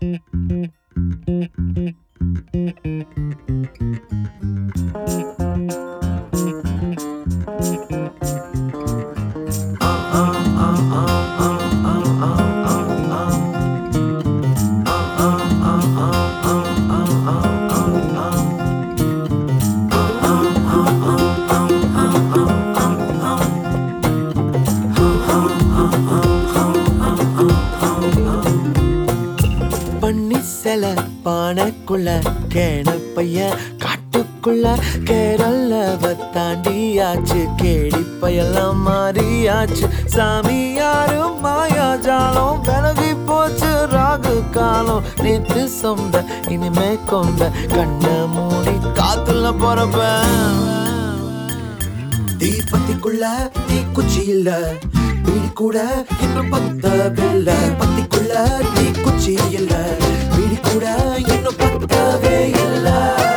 பண்ணி சில பானைக்குள்ள கேண பையன் காட்டுக்குள்ள கேரளவ தாண்டியாச்சு கேடி பயெல்லாம் மாறியாச்சு சாமி யாரும் மாயாஜாலம் விலகி போச்சு ராகு காலம் நேத்து சொந்த இனிமே கொண்ட கண்ண மூடி காத்துல போறப்ப தீப்பத்திக்குள்ள தீக்குச்சி இல்ல வீடு கூட இன்னும் பத்தவில்லை பத்திக்குள்ள தீக்குச்சி இல்ல வீடு கூட இன்னும் பத்தவே இல்ல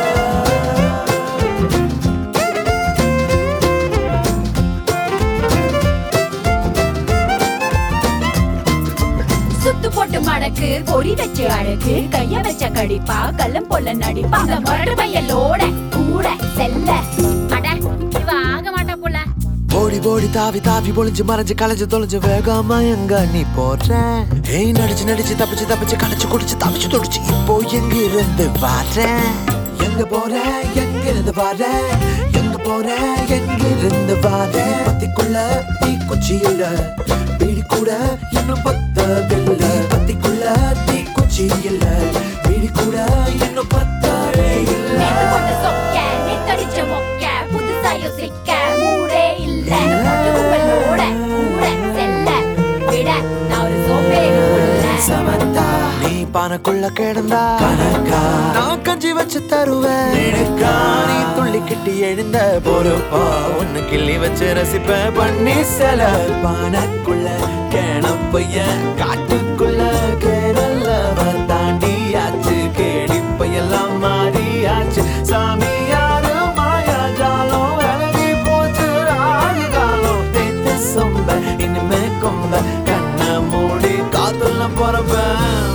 சுத்து போட்டு மடக்கு பொறி வச்சு அழகு கைய வச்ச கடிப்பா கள்ளம் போல நடிப்பா அந்த முரடு பையலோட கூட செல்ல அட இவ ஆக மாட்டா போல ஓடி ஓடி தாவி தாவி ஒளிஞ்சு மறைஞ்சு கலைஞ்சு தொலைஞ்சு வேகாம எங்க நீ போற ஏய் நடிச்சு நடிச்சு தப்பிச்சு தப்பிச்சு கலைச்சு குடிச்சு தப்பிச்சு தொடிச்சு இப்போ எங்க இருந்து வர எங்க போற எங்க இருந்து வர எங்க போற எங்க இருந்து வர பத்திக்குள்ள தீக்குச்சி இல்ல வீடு கூட இன்னும் பத்தவில்லை பத்திக்குள்ள தீக்குச்சி இல்ல வீடு கூட இன்னும் பத்தவே இல்ல நேத்து போட்ட சொக்க நேத்தடிச்ச மொக்க புதுசா யோசிக்க மூடே இல்ல பொட்டு கும்பலோட கூட செல்ல விட நான் ஒரு சோம்பேறி புள்ள சமந்தா நீ பானைக்குள்ள கிடந்தா கணக்கா நான் கஞ்சி வச்சு தருவேன் நினைக்கா நீ துள்ளி கிட்டி எழுந்த பொறுப்பா ஒன்னு கிள்ளி வச்சு ரசிப்ப பண்ணி சில பானைக்குள்ள கேணப்பைய காட்டுக்குள்ள கேரளவ தாண்டியாச்சு கேடிப்பையெல்லாம் மாறியாச்சு சாமி யாரு மாயாஜாலம் விலகி போச்சு ராகு காலம் தேத்து சொம்ப இனிமே கொம்ப கண்ண மூடி காத்துல போறப்ப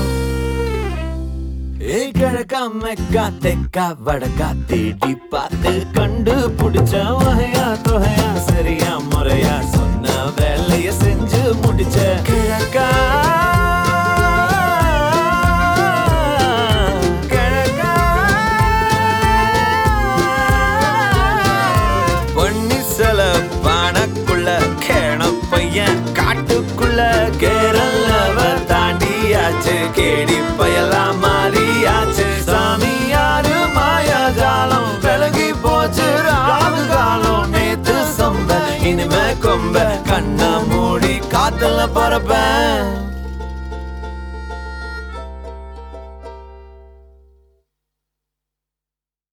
ஏய் கிழக்கா மெக்கா தெக்கா வடக்கா தேடி பார்த்து கண்டு பிடிச்ச வகையா தொகையா சரியா முறையா சொன்ன வேலைய செஞ்சு முடிச்ச கிழக்கா கிழக்கா பொன்னி சில பானக்குள்ள கேண பையன் காட்டுக்குள்ள கேரளவ தாண்டியாச்சு கேடி பயலாம் மாறியாச்சு சாமி யாரு மாயாஜாலம் விலகி போச்சு ராகு காலம் நேத்து சொம்ப இனிமே கொம்ப கண்ண மூடி காத்துல பறப்பேன்